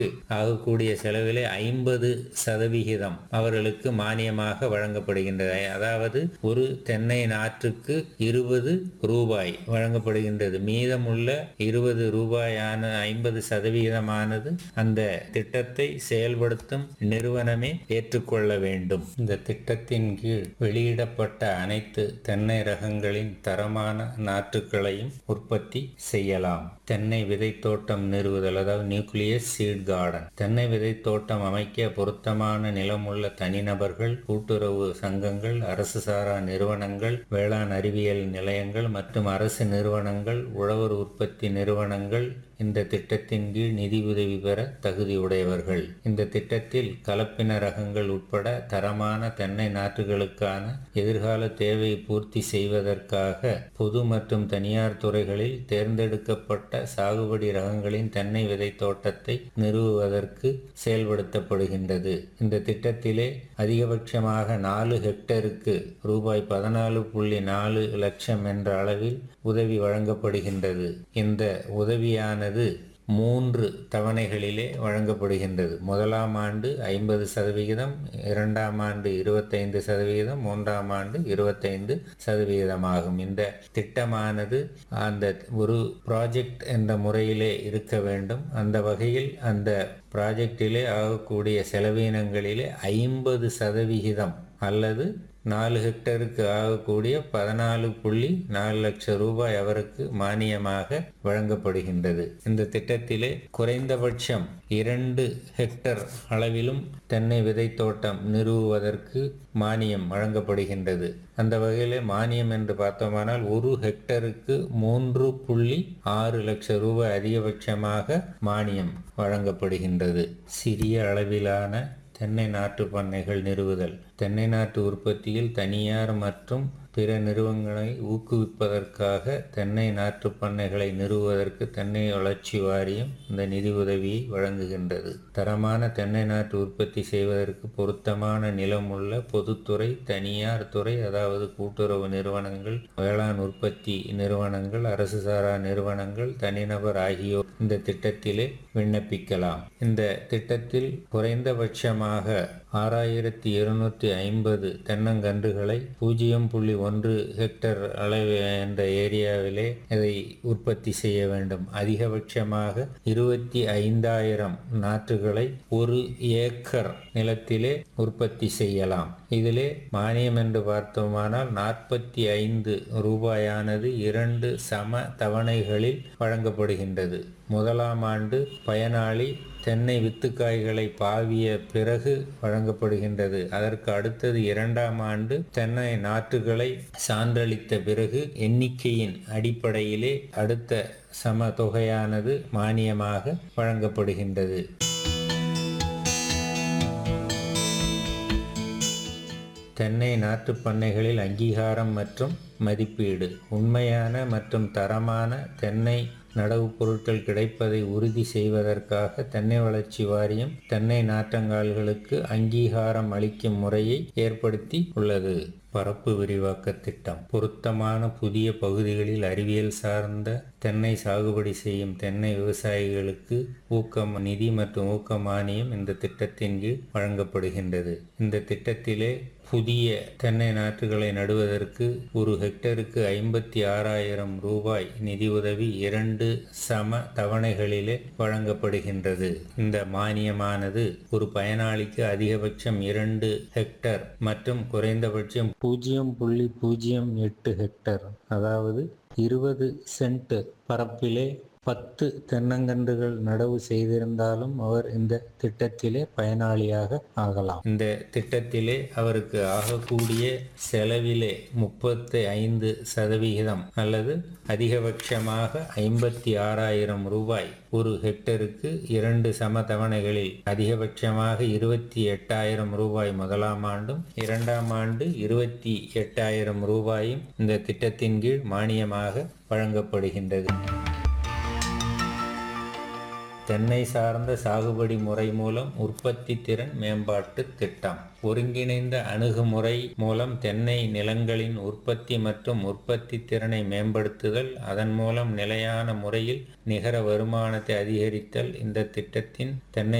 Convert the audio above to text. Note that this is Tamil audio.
ஆகக்கூடிய செலவிலே ஐம்பது சதவிகிதம் அவர்களுக்கு மானியமாக வழங்கப்படுகின்றது அதாவது ஒரு தென்னை நாற்றுக்கு இருபது ரூபாய் வழங்கப்படுகின்றது மீதமுள்ள இருபது ரூபாயான ஐம்பது சதவிகிதமானது அந்த திட்டத்தை செயல்படுத்தும் நிறுவனமே ஏற்றுக்கொள்ள வேண்டும் இந்த திட்டத்தின் கீழ் வெளியிடப்பட்ட அனைத்து தென்னை ரகங்களின் தரமான நாற்றுக்களையும் உற்பத்தி செய்யலாம் தென்னை விதை தோட்டம் நிறுவுதல் அதாவது நியூக்ளியஸ் சீட் கார்டன் தென்னை விதை தோட்டம் அமைக்க பொருத்தமான நிலமுள்ள தனிநபர்கள் கூட்டுறவு சங்கங்கள் அரசு சாரா நிறுவனங்கள் வேளாண் அறிவியல் நிலையங்கள் மற்றும் அரசு நிறுவனங்கள் உழவர் உற்பத்தி நிறுவனங்கள் இந்த திட்டத்தின் கீழ் நிதி உதவி பெற தகுதியுடையவர்கள் இந்த திட்டத்தில் கலப்பின ரகங்கள் உட்பட தரமான தென்னை நாற்றுகளுக்கான எதிர்கால தேவையை பூர்த்தி செய்வதற்காக பொது மற்றும் தனியார் துறைகளில் தேர்ந்தெடுக்கப்பட்ட சாகுபடி ரகங்களின் தென்னை விதை தோட்டத்தை நிறுவுவதற்கு செயல்படுத்தப்படுகின்றது இந்த திட்டத்திலே அதிகபட்சமாக நாலு ஹெக்டருக்கு ரூபாய் பதினாலு புள்ளி நாலு லட்சம் என்ற அளவில் உதவி வழங்கப்படுகின்றது இந்த உதவியானது மூன்று தவணைகளிலே வழங்கப்படுகின்றது முதலாம் ஆண்டு ஐம்பது சதவிகிதம் இரண்டாம் ஆண்டு இருபத்தைந்து சதவிகிதம் மூன்றாம் ஆண்டு இருபத்தைந்து சதவிகிதமாகும் இந்த திட்டமானது அந்த ஒரு ப்ராஜெக்ட் என்ற முறையிலே இருக்க வேண்டும் அந்த வகையில் அந்த ப்ராஜெக்டிலே ஆகக்கூடிய செலவினங்களிலே ஐம்பது சதவிகிதம் அல்லது நாலு ஹெக்டருக்கு ஆகக்கூடிய பதினாலு புள்ளி நாலு லட்சம் ரூபாய் அவருக்கு மானியமாக வழங்கப்படுகின்றது இந்த திட்டத்திலே குறைந்தபட்சம் இரண்டு ஹெக்டர் அளவிலும் தென்னை விதை தோட்டம் நிறுவுவதற்கு மானியம் வழங்கப்படுகின்றது அந்த வகையிலே மானியம் என்று பார்த்தோமானால் ஒரு ஹெக்டருக்கு மூன்று புள்ளி ஆறு லட்சம் ரூபாய் அதிகபட்சமாக மானியம் வழங்கப்படுகின்றது சிறிய அளவிலான தென்னை நாட்டு பண்ணைகள் நிறுவுதல் தென்னை நாட்டு உற்பத்தியில் தனியார் மற்றும் பிற நிறுவனங்களை ஊக்குவிப்பதற்காக தென்னை நாற்று பண்ணைகளை நிறுவுவதற்கு தென்னை வளர்ச்சி வாரியம் இந்த நிதி உதவியை வழங்குகின்றது தரமான தென்னை நாற்று உற்பத்தி செய்வதற்கு பொருத்தமான நிலமுள்ள பொதுத்துறை தனியார் துறை அதாவது கூட்டுறவு நிறுவனங்கள் வேளாண் உற்பத்தி நிறுவனங்கள் அரசு சாரா நிறுவனங்கள் தனிநபர் ஆகியோர் இந்த திட்டத்திலே விண்ணப்பிக்கலாம் இந்த திட்டத்தில் குறைந்தபட்சமாக ஆறாயிரத்தி இருநூற்றி ஐம்பது தென்னங்கன்றுகளை பூஜ்ஜியம் புள்ளி ஒன்று ஹெக்டர் அளவு என்ற ஏரியாவிலே இதை உற்பத்தி செய்ய வேண்டும் அதிகபட்சமாக இருபத்தி ஐந்தாயிரம் நாற்றுகளை ஒரு ஏக்கர் நிலத்திலே உற்பத்தி செய்யலாம் இதிலே மானியம் என்று பார்த்தோமானால் நாற்பத்தி ஐந்து ரூபாயானது இரண்டு சம தவணைகளில் வழங்கப்படுகின்றது முதலாம் ஆண்டு பயனாளி தென்னை வித்துக்காய்களை பாவிய பிறகு வழங்கப்படுகின்றது அதற்கு அடுத்தது இரண்டாம் ஆண்டு தென்னை நாற்றுகளை சான்றளித்த பிறகு எண்ணிக்கையின் அடிப்படையிலே அடுத்த சம தொகையானது மானியமாக வழங்கப்படுகின்றது தென்னை நாற்று பண்ணைகளில் அங்கீகாரம் மற்றும் மதிப்பீடு உண்மையான மற்றும் தரமான தென்னை நடவு பொருட்கள் கிடைப்பதை உறுதி செய்வதற்காக தென்னை வளர்ச்சி வாரியம் தென்னை நாற்றங்கால்களுக்கு அங்கீகாரம் அளிக்கும் முறையை ஏற்படுத்தி உள்ளது பரப்பு விரிவாக்க திட்டம் பொருத்தமான புதிய பகுதிகளில் அறிவியல் சார்ந்த தென்னை சாகுபடி செய்யும் தென்னை விவசாயிகளுக்கு ஊக்கம் நிதி மற்றும் ஊக்க மானியம் இந்த திட்டத்தின் கீழ் வழங்கப்படுகின்றது இந்த திட்டத்திலே புதிய தென்னை நாற்றுகளை நடுவதற்கு ஒரு ஹெக்டருக்கு ஐம்பத்தி ஆறாயிரம் ரூபாய் நிதியுதவி இரண்டு சம தவணைகளிலே வழங்கப்படுகின்றது இந்த மானியமானது ஒரு பயனாளிக்கு அதிகபட்சம் இரண்டு ஹெக்டர் மற்றும் குறைந்தபட்சம் பூஜ்ஜியம் புள்ளி பூஜ்ஜியம் எட்டு ஹெக்டர் அதாவது இருபது சென்ட் பரப்பிலே பத்து தென்னங்கன்றுகள் நடவு செய்திருந்தாலும் அவர் இந்த திட்டத்திலே பயனாளியாக ஆகலாம் இந்த திட்டத்திலே அவருக்கு ஆகக்கூடிய செலவிலே முப்பத்தி ஐந்து சதவிகிதம் அல்லது அதிகபட்சமாக ஐம்பத்தி ஆறாயிரம் ரூபாய் ஒரு ஹெக்டருக்கு இரண்டு சம தவணைகளில் அதிகபட்சமாக இருபத்தி எட்டாயிரம் ரூபாய் முதலாம் ஆண்டும் இரண்டாம் ஆண்டு இருபத்தி எட்டாயிரம் ரூபாயும் இந்த திட்டத்தின் கீழ் மானியமாக வழங்கப்படுகின்றது தென்னை சார்ந்த சாகுபடி முறை மூலம் உற்பத்தி திறன் மேம்பாட்டு திட்டம் ஒருங்கிணைந்த அணுகுமுறை மூலம் தென்னை நிலங்களின் உற்பத்தி மற்றும் உற்பத்தி திறனை மேம்படுத்துதல் அதன் மூலம் நிலையான முறையில் நிகர வருமானத்தை அதிகரித்தல் இந்த திட்டத்தின் தென்னை